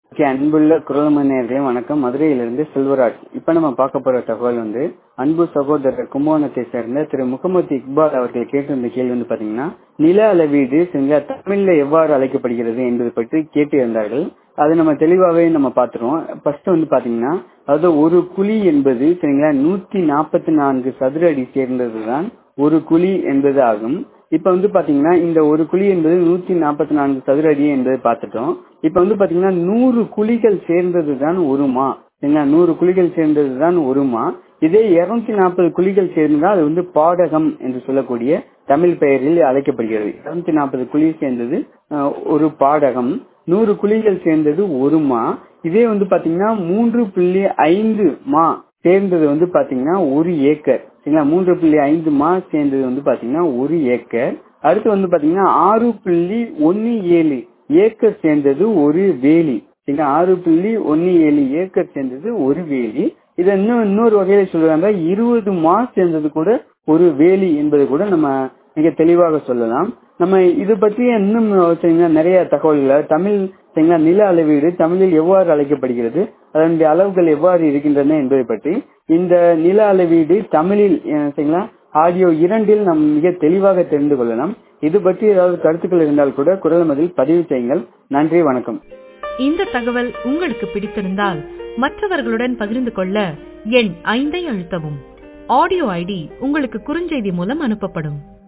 okay அன்புள்ள குரல்மணியர்களே வணக்கம் மதுரையிலிருந்து செல்வராஜ் இப்ப நம்ம பார்க்க போற தகவல் வந்து அன்பு சகோதரர் கும்பகோணத்தை சேர்ந்த திரு முகமது இக்பால் அவர்கள் கேட்டிருந்த கேள்வி வந்து பாத்தீங்கன்னா நில அளவீடு சரிங்களா தமிழ்ல எவ்வாறு அழைக்கப்படுகிறது என்பது பற்றி கேட்டு இருந்தார்கள் அது நம்ம தெளிவாவே நம்ம பாத்துருவோம் ஃபர்ஸ்ட் வந்து பாத்தீங்கன்னா அதாவது ஒரு குழி என்பது சரிங்களா நூத்தி நாற்பத்தி நான்கு சதுர அடி சேர்ந்ததுதான் ஒரு குழி என்பது ஆகும் இப்ப வந்து பாத்தீங்கன்னா இந்த ஒரு குழி என்பது நூத்தி நாற்பத்தி நான்கு சதுர அடி என்பதை பார்த்துட்டோம் இப்ப வந்து பாத்தீங்கன்னா நூறு குழிகள் சேர்ந்ததுதான் ஒரு மா சரிங்களா நூறு குழிகள் சேர்ந்ததுதான் ஒரு மா இதே இருநூத்தி நாற்பது குழிகள் சேர்ந்தால் அது வந்து பாடகம் என்று சொல்லக்கூடிய தமிழ் பெயரில் அழைக்கப்படுகிறது இருநூத்தி நாற்பது குழி சேர்ந்தது ஒரு பாடகம் நூறு குழிகள் சேர்ந்தது ஒரு மா இதே வந்து பாத்தீங்கன்னா மூன்று புள்ளி ஐந்து மா சேர்ந்தது வந்து பாத்தீங்கன்னா ஒரு ஏக்கர் சரிங்களா மூன்று புள்ளி ஐந்து மா சேர்ந்தது வந்து பாத்தீங்கன்னா ஒரு ஏக்கர் அடுத்து வந்து பாத்தீங்கன்னா ஆறு புள்ளி ஒன்னு ஏழு ஏக்கர் சேர்ந்தது ஒரு வேலி சரிங்களா ஆறு புள்ளி ஒன்னு ஏழு ஏக்கர் சேர்ந்தது ஒரு வேலி இதை இன்னும் இன்னொரு வகையில சொல்றாங்க இருபது மா சேர்ந்தது கூட ஒரு வேலி என்பது கூட நம்ம மிக தெளிவாக சொல்லலாம் நம்ம இது பற்றி இன்னும் நிறைய தகவல்களை தமிழ் சரிங்களா நில அளவீடு தமிழில் எவ்வாறு அழைக்கப்படுகிறது அதனுடைய அளவுகள் எவ்வாறு இருக்கின்றன என்பதை பற்றி இந்த நில அளவீடு தமிழில் சரிங்களா ஆடியோ இரண்டில் நாம் மிக தெளிவாக தெரிந்து கொள்ளலாம் இது பற்றி ஏதாவது கருத்துக்கள் இருந்தால் கூட குரல் மதில் பதிவு செய்யுங்கள் நன்றி வணக்கம் இந்த தகவல் உங்களுக்கு பிடித்திருந்தால் மற்றவர்களுடன் பகிர்ந்து கொள்ள எண் ஐந்தை அழுத்தவும் ஆடியோ ஐடி உங்களுக்கு குறுஞ்செய்தி மூலம் அனுப்பப்படும்